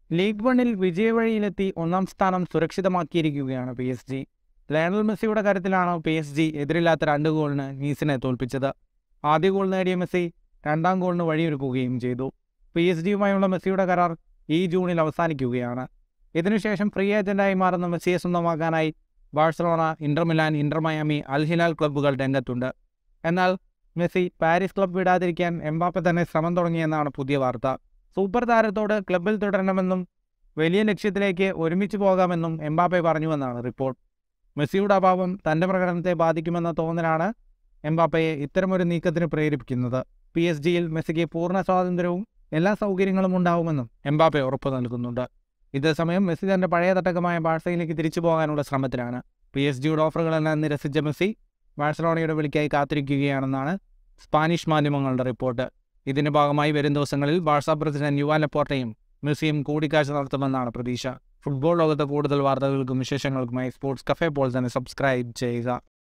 league വണ്ണിൽ വിജയവഴിയിലെത്തി ഒന്നാം സ്ഥാനം സുരക്ഷിതമാക്കിയിരിക്കുകയാണ് പി എസ് ജി ലയണൽ മെസ്സിയുടെ കാര്യത്തിലാണ് പി എസ് ജി എതിരില്ലാത്ത രണ്ട് ഗോളിന് നീസിനെ തോൽപ്പിച്ചത് ആദ്യ ഗോൾ നേടിയ മെസ്സി രണ്ടാം ഗോളിന് വഴിയൊരുക്കുകയും ചെയ്തു പി എസ് ജിയുമായുള്ള മെസ്സിയുടെ കരാർ ഈ ജൂണിൽ അവസാനിക്കുകയാണ് ഇതിനുശേഷം ഫ്രീ ഏജന്റായി മാറുന്ന മെസ്സിയെ സ്വന്തമാക്കാനായി Barcelona Inter Milan Inter Miami Al Hilal ക്ലബ്ബുകൾ രംഗത്തുണ്ട് എന്നാൽ മെസ്സി പാരീസ് ക്ലബ്ബ് വിടാതിരിക്കാൻ എംബാപ്പെ തന്നെ ശ്രമം തുടങ്ങിയെന്നാണ് പുതിയ വാർത്ത സൂപ്പർ താരത്തോട് ക്ലബ്ബിൽ തുടരണമെന്നും വലിയ ലക്ഷ്യത്തിലേക്ക് ഒരുമിച്ച് പോകാമെന്നും എംബാപ്പെ പറഞ്ഞുവെന്നാണ് റിപ്പോർട്ട് മെസ്സിയുടെ അഭാവം തൻ്റെ പ്രകടനത്തെ ബാധിക്കുമെന്ന തോന്നലാണ് എംബാപ്പയെ ഇത്തരമൊരു നീക്കത്തിന് പ്രേരിപ്പിക്കുന്നത് പി എസ് ജിയിൽ മെസ്സിക്ക് പൂർണ്ണ സ്വാതന്ത്ര്യവും എല്ലാ സൗകര്യങ്ങളും ഉണ്ടാവുമെന്നും എംബാപ്പെ ഉറപ്പു നൽകുന്നുണ്ട് ഇതേസമയം മെസ്സി തന്റെ പഴയ തട്ടകമായ ബാഴ്സയിലേക്ക് തിരിച്ചു പോകാനുള്ള ശ്രമത്തിലാണ് പി എസ് ജിയുടെ ഓഫറുകളെല്ലാം നിരസിച്ച മെസ്സി ബാഴ്സലോണയുടെ വിളിക്കായി കാത്തിരിക്കുകയാണെന്നാണ് സ്പാനിഷ് മാധ്യമങ്ങളുടെ റിപ്പോർട്ട് ഇതിന്റെ ഭാഗമായി വരും ദിവസങ്ങളിൽ ബാഴ്സ പ്രസിഡന്റ് യുവാൻ ലപ്പോർട്ടയും മെസ്സിയും കൂടിക്കാഴ്ച നടത്തുമെന്നാണ് പ്രതീക്ഷ ഫുട്ബോൾ ലോകത്തെ കൂടുതൽ വാർത്തകൾക്കും വിശേഷങ്ങൾക്കുമായി സ്പോർട്സ് കഫേ പോൾ തന്നെ സബ്സ്ക്രൈബ് ചെയ്യുക